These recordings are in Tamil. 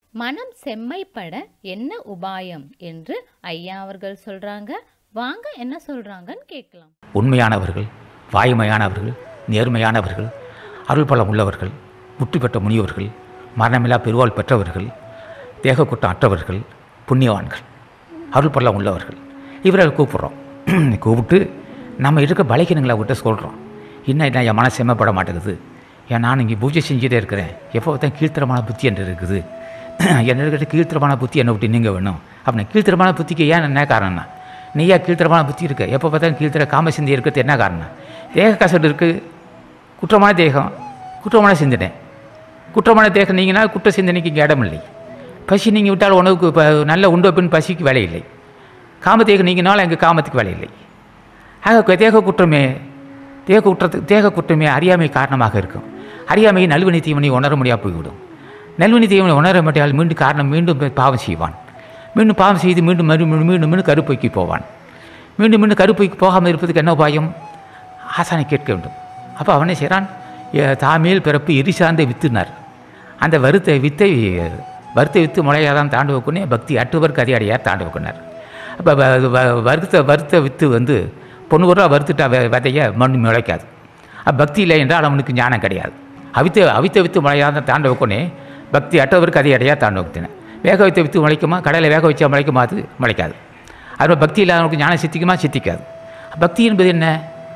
மனம் செம்மைப்பட என்ன உபாயம் என்று ஐயா அவர்கள் சொல்றாங்க வாங்க என்ன சொல்றாங்கன்னு கேட்கலாம் உண்மையானவர்கள் வாய்மையானவர்கள் நேர்மையானவர்கள் அருள்பலம் உள்ளவர்கள் முற்று பெற்ற முனியவர்கள் மரணமில்லா பெருவாள் பெற்றவர்கள் தேகக்குற்றம் அற்றவர்கள் புண்ணியவான்கள் அருள்பலம் உள்ளவர்கள் இவரை கூப்பிட்றோம் கூப்பிட்டு நம்ம இருக்க பலைக்கினங்களை விட்டு சொல்கிறோம் இன்னும் என்ன என் மனசு செம்மப்பட மாட்டேங்குது ஏன் நான் இங்கே பூஜை செஞ்சுட்டே இருக்கிறேன் எப்போ தான் கீழ்த்தரமான புத்தி என்று இருக்குது என்ன இருக்கிற கீழ்த்தரமான புத்தி என்னை விட்டு நீங்கள் வேணும் அப்படின்னா கீழ்த்தரமான புத்திக்கு ஏன் என்ன காரணம்னா நீயா கீழ்த்தரமான புத்தி இருக்க எப்போ பார்த்தாலும் கீழ்த்தர காமசிந்தி இருக்கிறது என்ன காரணம் தேக கசடு இருக்குது குற்றமான தேகம் குற்றமான சிந்தனை குற்றமான தேகம் நீங்கன்னா குற்ற சிந்தனைக்கு இங்கே இடமில்லை பசி நீங்கள் விட்டால் உணவுக்கு இப்போ நல்ல உண்டோ பின் பசிக்கு வேலை இல்லை காமத்தேகம் நீங்கினாலும் எங்கள் காமத்துக்கு வேலை இல்லை ஆக தேக குற்றமே தேக குற்றத்துக்கு தேக குற்றமே அறியாமை காரணமாக இருக்கும் அறியாமை நல்வினை தீவனை உணர முடியாது போய்விடும் நல்வினை தீவனை உணர மாட்டால் மீண்டும் காரணம் மீண்டும் பாவம் செய்வான் மீண்டும் பாவம் செய்து மீண்டும் மறு மீண்டும் மீண்டும் மீண்டும் கருப்பைக்கு போவான் மீண்டும் மீண்டும் கருப்பைக்கு போகாமல் இருப்பதுக்கு என்ன உபாயம் ஆசானை கேட்க வேண்டும் அப்போ அவனே செய்கிறான் தாமேல் பிறப்பு எரி சார்ந்த வித்துனார் அந்த வருத்த வித்தை வருத்த வித்து முளையாதான் தாண்டு வைக்கணே பக்தி அட்டுவர் கதையடையார் தாண்டு வைக்கினார் அப்போ வருத்த வருத்த வித்து வந்து பொண்ணு ரூபா வறுத்துட்டா வெ- விதைய மண் முளைக்காது அப்ப பக்தி இல்லை என்றால் அவனுக்கு ஞானம் கிடையாது அவித்த அவித்த வித்து முளையாத தாண்ட வைக்கணே பக்தி அட்டவர் கதையடையா தாண்ட வைத்தினேன் வேக வைத்த வித்து முளைக்குமா கடலை வேக வச்சா முளைக்குமா அது முளைக்காது அது பக்தி இல்லாதவனுக்கு ஞானம் சித்திக்குமா சித்திக்காது பக்தி என்பது என்ன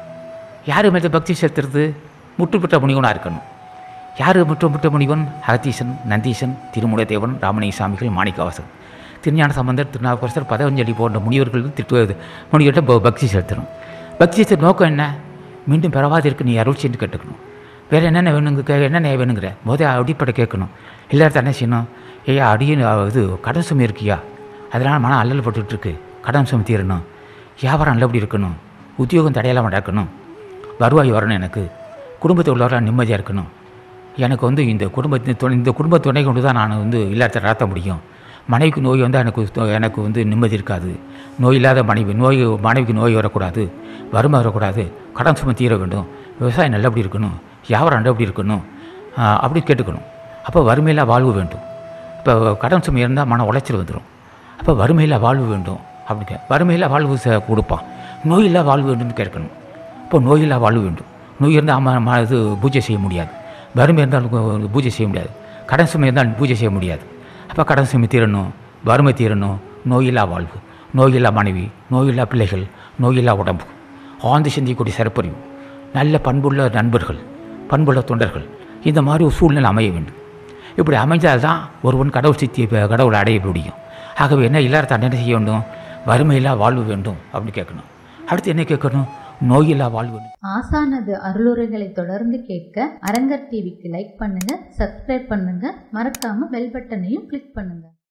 யார் மேலே பக்தி செலுத்துறது முற்றுப்பெற்ற முனிவனாக இருக்கணும் யார் முற்றுப்பெற்ற முனிவன் அகத்தீசன் நந்தீசன் திருமுலைதேவன் ராமலிங்க சாமிகள் மாணிக்கவாசன் திருஞான சம்பந்தர் திருநாவுக்கரசர் பதவஞ்சலி போன்ற முனிவர்கள் திட்டுவது முனிவர்கிட்ட ப- பக்தி செலுத்தணும் பக்தி செலுத்த நோக்கம் என்ன மீண்டும் பெறவாது இருக்கு நீ அருள் சென்று கேட்டுக்கணும் வேறு என்னென்ன வேணுங்க கே என்னென்ன வேணுங்கிற போதே அடிப்படை கேட்கணும் எல்லாரும் என்ன செய்யணும் ஐயா அடியும் இது கடன் சுமை இருக்கியா அதனால் மனம் அல்லல் பட்டுட்டு இருக்கு கடன் சுமை தீரணும் வியாபாரம் நல்லபடி இருக்கணும் உத்தியோகம் தடையெல்லாம் நடக்கணும் வருவாய் வரணும் எனக்கு குடும்பத்தை உள்ளவரெல்லாம் நிம்மதியாக இருக்கணும் எனக்கு வந்து இந்த குடும்பத்தின் துணை இந்த குடும்ப துணை கொண்டு தான் நான் வந்து இல்லறத்தை நடத்த முடியும் மனைவிக்கு நோய் வந்தால் எனக்கு து- எனக்கு வந்து நிம்மதி இருக்காது நோய் இல்லாத மனைவி நோய் மனைவிக்கு நோய் வரக்கூடாது வறுமை வரக்கூடாது கடன் சுமை தீர வேண்டும் விவசாயம் நல்லபடி இருக்கணும் வியாபாரம் நல்லபடி இருக்கணும் ஆஹ் அப்படி கேட்டுக்கணும் அப்போ வறுமையில்லா வாழ்வு வேண்டும் இப்போ கடன் சுமை இருந்தால் மன உளைச்சல் வந்துடும் அப்போ வறுமையில்லா வாழ்வு வேண்டும் அப்படி கே வறுமையில்லா வாழ்வு ச- கொடுப்பான் நோயில்லா வாழ்வு வேண்டும்னு கேட்கணும் இப்போ நோயில்லா வாழ்வு வேண்டும் நோய் இருந்தால் அம்மா அம்மா இது பூஜை செய்ய முடியாது வறுமை இருந்தால் கு- பூஜை செய்ய முடியாது கடன் சுமை இருந்தால் பூஜை செய்ய முடியாது அப்போ கடன் சுமை தீரணும் வறுமை தீரணும் நோயில்லா வாழ்வு நோயில்லா மனைவி நோயில்லா பிள்ளைகள் நோயில்லா உடம்பு ஆழ்ந்து சிந்திக்கக்கூடிய சிறப்பறிவு நல்ல பண்புள்ள நண்பர்கள் பண்புள்ள தொண்டர்கள் இந்த மாதிரி ஒரு சூழ்நிலை அமைய வேண்டும் இப்படி அமைஞ்சால் தான் ஒருவன் கடவுள் சித்தியை பெ- கடவுளை அடைய முடியும் ஆகவே என்ன இல்லாத என்ன செய்ய வேண்டும் வறுமையில்லா வாழ்வு வேண்டும் அப்படின்னு கேட்கணும் அடுத்து என்ன கேட்கணும் நோயில்லா வாழ்வு வேண்டும் ஆசானது அருளுரைகளை தொடர்ந்து கேட்க அரங்கர் டிவிக்கு லைக் பண்ணுங்க சப்ஸ்கிரைப் பண்ணுங்க மறக்காம பெல் பட்டனையும் கிளிக் பண்ணுங்க